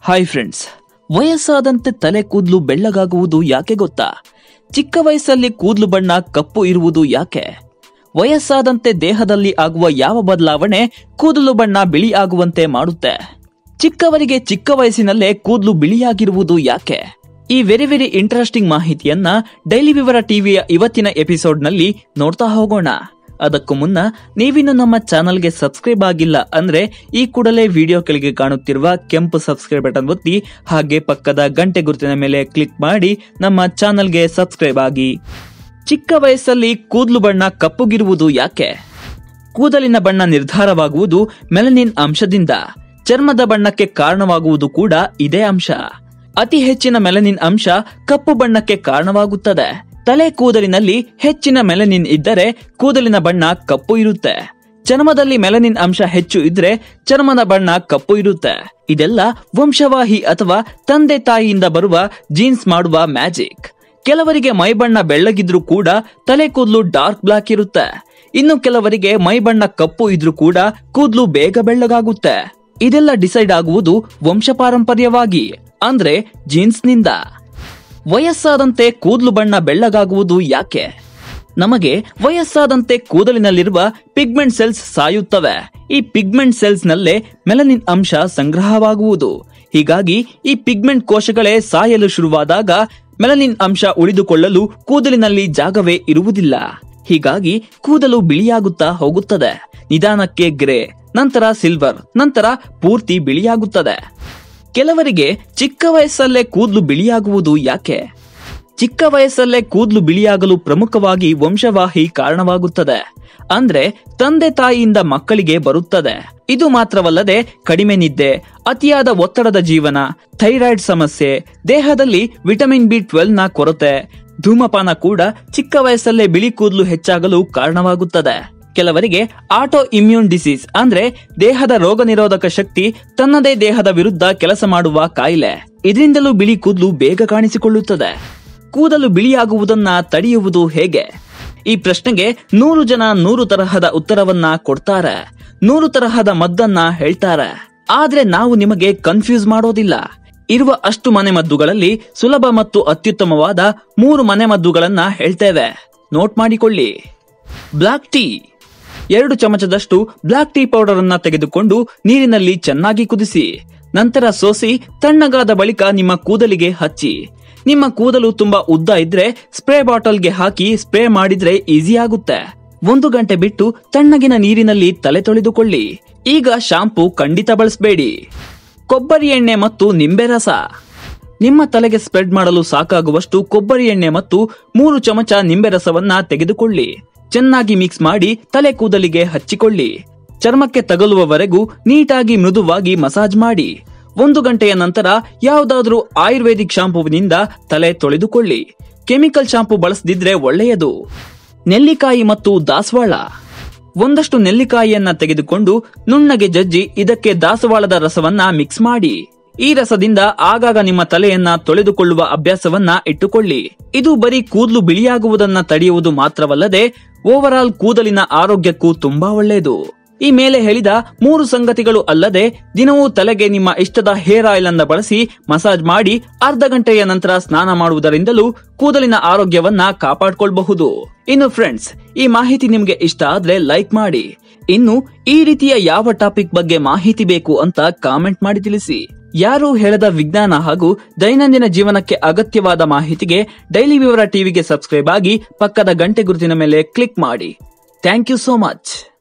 hi friends ವಯಸ್ಸಾದಂತೆ ತಲೆ ಕೂದಲು ಬೆಳ್ಳಗಾಗುವುದು ಯಾಕೆ ಗೊತ್ತಾ ಚಿಕ್ಕ ವಯಸ್ಸಲ್ಲಿ ಕೂದಲು ಬಣ್ಣ ಕಪ್ಪು ಇರುವುದು ಯಾಕೆ ವಯಸ್ಸಾದಂತೆ ದೇಹದಲ್ಲಿ ಆಗುವ ಯಾವ ಬದಲಾವಣೆ ಕೂದಲು ಬಣ್ಣ ಬಿಳಿ ಆಗುವಂತೆ ಮಾಡುತ್ತೆ ಚಿಕ್ಕವರಿಗೆ ಚಿಕ್ಕ ವಯಸ್ಸಿನಲ್ಲೇ ಕೂದಲು ಬಿಳಿಯಾಗಿರುವುದು ಯಾಕೆ ಈ ವೆರಿ ವೆರಿ ಇಂಟ್ರೆಸ್ಟಿಂಗ್ ಮಾಹಿತಿಯನ್ನ ಡೈಲಿ ವಿವರ ಟಿವಿಯ ಇವತ್ತಿನ ಎಪಿಸೋಡ್ನಲ್ಲಿ ನೋಡ್ತಾ ಹೋಗೋಣ ಅದಕ್ಕೂ ಮುನ್ನ ನೀವಿನ್ನು ನಮ್ಮ ಚಾನಲ್ಗೆ ಸಬ್ಸ್ಕ್ರೈಬ್ ಆಗಿಲ್ಲ ಅಂದ್ರೆ ಈ ಕೂಡಲೇ ವಿಡಿಯೋ ಕೆಳಗೆ ಕಾಣುತ್ತಿರುವ ಕೆಂಪು ಸಬ್ಸ್ಕ್ರೈಬ್ ಬಟನ್ ಒತ್ತಿ ಹಾಗೆ ಪಕ್ಕದ ಗಂಟೆ ಗುರುತಿನ ಮೇಲೆ ಕ್ಲಿಕ್ ಮಾಡಿ ನಮ್ಮ ಚಾನಲ್ಗೆ ಸಬ್ಸ್ಕ್ರೈಬ್ ಆಗಿ ಚಿಕ್ಕ ವಯಸ್ಸಲ್ಲಿ ಕೂದಲು ಬಣ್ಣ ಕಪ್ಪುಗಿರುವುದು ಯಾಕೆ ಕೂದಲಿನ ಬಣ್ಣ ನಿರ್ಧಾರವಾಗುವುದು ಮೆಲನಿನ್ ಅಂಶದಿಂದ ಚರ್ಮದ ಬಣ್ಣಕ್ಕೆ ಕಾರಣವಾಗುವುದು ಕೂಡ ಇದೇ ಅಂಶ ಅತಿ ಹೆಚ್ಚಿನ ಮೆಲನಿನ್ ಅಂಶ ಕಪ್ಪು ಬಣ್ಣಕ್ಕೆ ಕಾರಣವಾಗುತ್ತದೆ ತಲೆ ಕೂದಲಿನಲ್ಲಿ ಹೆಚ್ಚಿನ ಮೆಲನಿನ್ ಇದ್ದರೆ ಕೂದಲಿನ ಬಣ್ಣ ಕಪ್ಪು ಇರುತ್ತೆ ಚರ್ಮದಲ್ಲಿ ಮೆಲನಿನ್ ಅಂಶ ಹೆಚ್ಚು ಇದ್ರೆ ಚರ್ಮದ ಬಣ್ಣ ಕಪ್ಪು ಇರುತ್ತೆ ಇದೆಲ್ಲ ವಂಶವಾಹಿ ಅಥವಾ ತಂದೆ ತಾಯಿಯಿಂದ ಬರುವ ಜೀನ್ಸ್ ಮಾಡುವ ಮ್ಯಾಜಿಕ್ ಕೆಲವರಿಗೆ ಮೈಬಣ್ಣ ಬೆಳ್ಳಗಿದ್ರೂ ಕೂಡ ತಲೆ ಕೂದಲು ಡಾರ್ಕ್ ಬ್ಲಾಕ್ ಇರುತ್ತೆ ಇನ್ನು ಕೆಲವರಿಗೆ ಮೈಬಣ್ಣ ಕಪ್ಪು ಇದ್ರೂ ಕೂಡ ಕೂದಲು ಬೇಗ ಬೆಳ್ಳಗಾಗುತ್ತೆ ಇದೆಲ್ಲ ಡಿಸೈಡ್ ಆಗುವುದು ವಂಶ ಪಾರಂಪರ್ಯವಾಗಿ ಅಂದ್ರೆ ಜೀನ್ಸ್ನಿಂದ ವಯಸ್ಸಾದಂತೆ ಕೂದಲು ಬಣ್ಣ ಬೆಳ್ಳಗಾಗುವುದು ಯಾಕೆ ನಮಗೆ ವಯಸ್ಸಾದಂತೆ ಕೂದಲಿನಲ್ಲಿರುವ ಪಿಗ್ಮೆಂಟ್ ಸೆಲ್ಸ್ ಸಾಯುತ್ತವೆ ಈ ಪಿಗ್ಮೆಂಟ್ ಸೆಲ್ಸ್ ನಲ್ಲೇ ಮೆಲನಿನ್ ಅಂಶ ಸಂಗ್ರಹವಾಗುವುದು ಹೀಗಾಗಿ ಈ ಪಿಗ್ಮೆಂಟ್ ಕೋಶಗಳೇ ಸಾಯಲು ಶುರುವಾದಾಗ ಮೆಲನಿನ್ ಅಂಶ ಉಳಿದುಕೊಳ್ಳಲು ಕೂದಲಿನಲ್ಲಿ ಜಾಗವೇ ಇರುವುದಿಲ್ಲ ಹೀಗಾಗಿ ಕೂದಲು ಬಿಳಿಯಾಗುತ್ತಾ ಹೋಗುತ್ತದೆ ನಿಧಾನಕ್ಕೆ ಗ್ರೇ ನಂತರ ಸಿಲ್ವರ್ ನಂತರ ಪೂರ್ತಿ ಬಿಳಿಯಾಗುತ್ತದೆ ಕೆಲವರಿಗೆ ಚಿಕ್ಕ ವಯಸ್ಸಲ್ಲೇ ಕೂದಲು ಬಿಳಿಯಾಗುವುದು ಯಾಕೆ ಚಿಕ್ಕ ವಯಸ್ಸಲ್ಲೇ ಕೂದಲು ಬಿಳಿಯಾಗಲು ಪ್ರಮುಖವಾಗಿ ವಂಶವಾಹಿ ಕಾರಣವಾಗುತ್ತದೆ ಅಂದ್ರೆ ತಂದೆ ತಾಯಿಯಿಂದ ಮಕ್ಕಳಿಗೆ ಬರುತ್ತದೆ ಇದು ಮಾತ್ರವಲ್ಲದೆ ಕಡಿಮೆ ನಿದ್ದೆ ಅತಿಯಾದ ಒತ್ತಡದ ಜೀವನ ಥೈರಾಯ್ಡ್ ಸಮಸ್ಯೆ ದೇಹದಲ್ಲಿ ವಿಟಮಿನ್ ಬಿ ಟ್ವೆಲ್ವ್ ನ ಕೊರತೆ ಧೂಮಪಾನ ಕೂಡ ಚಿಕ್ಕ ವಯಸ್ಸಲ್ಲೇ ಬಿಳಿ ಕೂದಲು ಹೆಚ್ಚಾಗಲು ಕಾರಣವಾಗುತ್ತದೆ ಕೆಲವರಿಗೆ ಆಟೋ ಇಮ್ಯೂನ್ ಡಿಸೀಸ್ ಅಂದ್ರೆ ದೇಹದ ರೋಗ ನಿರೋಧಕ ಶಕ್ತಿ ತನ್ನದೇ ದೇಹದ ವಿರುದ್ಧ ಕೆಲಸ ಮಾಡುವ ಕಾಯಿಲೆ ಇದರಿಂದಲೂ ಬಿಳಿ ಕೂದಲು ಬೇಗ ಕಾಣಿಸಿಕೊಳ್ಳುತ್ತದೆ ಕೂದಲು ಬಿಳಿಯಾಗುವುದನ್ನ ತಡೆಯುವುದು ಹೇಗೆ ಈ ಪ್ರಶ್ನೆಗೆ ನೂರು ಜನ ನೂರು ತರಹದ ಉತ್ತರವನ್ನ ಕೊಡ್ತಾರೆ ನೂರು ತರಹದ ಮದ್ದನ್ನ ಹೇಳ್ತಾರೆ ಆದ್ರೆ ನಾವು ನಿಮಗೆ ಕನ್ಫ್ಯೂಸ್ ಮಾಡೋದಿಲ್ಲ ಇರುವ ಅಷ್ಟು ಮನೆಮದ್ದುಗಳಲ್ಲಿ ಸುಲಭ ಮತ್ತು ಅತ್ಯುತ್ತಮವಾದ ಮೂರು ಮನೆಮದ್ದುಗಳನ್ನ ಹೇಳ್ತೇವೆ ನೋಟ್ ಮಾಡಿಕೊಳ್ಳಿ ಬ್ಲಾಕ್ ಟೀ ಎರಡು ಚಮಚದಷ್ಟು ಬ್ಲಾಕ್ ಟೀ ಪೌಡರ್ ಅನ್ನ ತೆಗೆದುಕೊಂಡು ನೀರಿನಲ್ಲಿ ಚೆನ್ನಾಗಿ ಕುದಿಸಿ ನಂತರ ಸೋಸಿ ತಣ್ಣಗಾದ ಬಳಿಕ ನಿಮ್ಮ ಕೂದಲಿಗೆ ಹಚ್ಚಿ ನಿಮ್ಮ ಕೂದಲು ತುಂಬಾ ಉದ್ದ ಇದ್ರೆ ಸ್ಪ್ರೇ ಬಾಟಲ್ಗೆ ಹಾಕಿ ಸ್ಪ್ರೇ ಮಾಡಿದ್ರೆ ಈಸಿ ಆಗುತ್ತೆ ಒಂದು ಗಂಟೆ ಬಿಟ್ಟು ತಣ್ಣಗಿನ ನೀರಿನಲ್ಲಿ ತಲೆ ತೊಳೆದುಕೊಳ್ಳಿ ಈಗ ಶಾಂಪೂ ಖಂಡಿತ ಬಳಸಬೇಡಿ ಕೊಬ್ಬರಿ ಎಣ್ಣೆ ಮತ್ತು ನಿಂಬೆ ರಸ ನಿಮ್ಮ ತಲೆಗೆ ಸ್ಪ್ರೆಡ್ ಮಾಡಲು ಸಾಕಾಗುವಷ್ಟು ಕೊಬ್ಬರಿ ಎಣ್ಣೆ ಮತ್ತು ಮೂರು ಚಮಚ ನಿಂಬೆ ರಸವನ್ನ ತೆಗೆದುಕೊಳ್ಳಿ ಚೆನ್ನಾಗಿ ಮಿಕ್ಸ್ ಮಾಡಿ ತಲೆ ಕೂದಲಿಗೆ ಹಚ್ಚಿಕೊಳ್ಳಿ ಚರ್ಮಕ್ಕೆ ತಗಲುವವರೆಗೂ ನೀಟಾಗಿ ಮೃದುವಾಗಿ ಮಸಾಜ್ ಮಾಡಿ ಒಂದು ಗಂಟೆಯ ನಂತರ ಯಾವುದಾದ್ರೂ ಆಯುರ್ವೇದಿಕ್ ಶಾಂಪೂವಿನಿಂದ ತಲೆ ತೊಳೆದುಕೊಳ್ಳಿ ಕೆಮಿಕಲ್ ಶಾಂಪೂ ಬಳಸದಿದ್ರೆ ಒಳ್ಳೆಯದು ನೆಲ್ಲಿಕಾಯಿ ಮತ್ತು ದಾಸವಾಳ ಒಂದಷ್ಟು ನೆಲ್ಲಿಕಾಯಿಯನ್ನ ತೆಗೆದುಕೊಂಡು ನುಣ್ಣಗೆ ಜಜ್ಜಿ ಇದಕ್ಕೆ ದಾಸವಾಳದ ರಸವನ್ನ ಮಿಕ್ಸ್ ಮಾಡಿ ಈ ರಸದಿಂದ ಆಗಾಗ ನಿಮ್ಮ ತಲೆಯನ್ನ ತೊಳೆದುಕೊಳ್ಳುವ ಅಭ್ಯಾಸವನ್ನ ಇಟ್ಟುಕೊಳ್ಳಿ ಇದು ಬರೀ ಕೂದಲು ಬಿಳಿಯಾಗುವುದನ್ನ ತಡೆಯುವುದು ಮಾತ್ರವಲ್ಲದೆ ಓವರ್ ಆಲ್ ಕೂದಲಿನ ಆರೋಗ್ಯಕ್ಕೂ ತುಂಬಾ ಒಳ್ಳೆಯದು ಈ ಮೇಲೆ ಹೇಳಿದ ಮೂರು ಸಂಗತಿಗಳು ಅಲ್ಲದೆ ದಿನವೂ ತಲೆಗೆ ನಿಮ್ಮ ಇಷ್ಟದ ಹೇರ್ ಆಯಿಲ್ ಅನ್ನ ಬಳಸಿ ಮಸಾಜ್ ಮಾಡಿ ಅರ್ಧ ಗಂಟೆಯ ನಂತರ ಸ್ನಾನ ಮಾಡುವುದರಿಂದಲೂ ಕೂದಲಿನ ಆರೋಗ್ಯವನ್ನ ಕಾಪಾಡ್ಕೊಳ್ಬಹುದು ಇನ್ನು ಫ್ರೆಂಡ್ಸ್ ಈ ಮಾಹಿತಿ ನಿಮ್ಗೆ ಇಷ್ಟ ಆದ್ರೆ ಲೈಕ್ ಮಾಡಿ ಇನ್ನು ಈ ರೀತಿಯ ಯಾವ ಟಾಪಿಕ್ ಬಗ್ಗೆ ಮಾಹಿತಿ ಬೇಕು ಅಂತ ಕಾಮೆಂಟ್ ಮಾಡಿ ತಿಳಿಸಿ ಯಾರು ಹೇಳದ ವಿಜ್ಞಾನ ಹಾಗೂ ದೈನಂದಿನ ಜೀವನಕ್ಕೆ ಅಗತ್ಯವಾದ ಮಾಹಿತಿಗೆ ಡೈಲಿ ವಿವರ ಟಿವಿಗೆ ಸಬ್ಸ್ಕ್ರೈಬ್ ಆಗಿ ಪಕ್ಕದ ಗಂಟೆ ಗುರುತಿನ ಮೇಲೆ ಕ್ಲಿಕ್ ಮಾಡಿ ಥ್ಯಾಂಕ್ ಯು ಸೋ ಮಚ್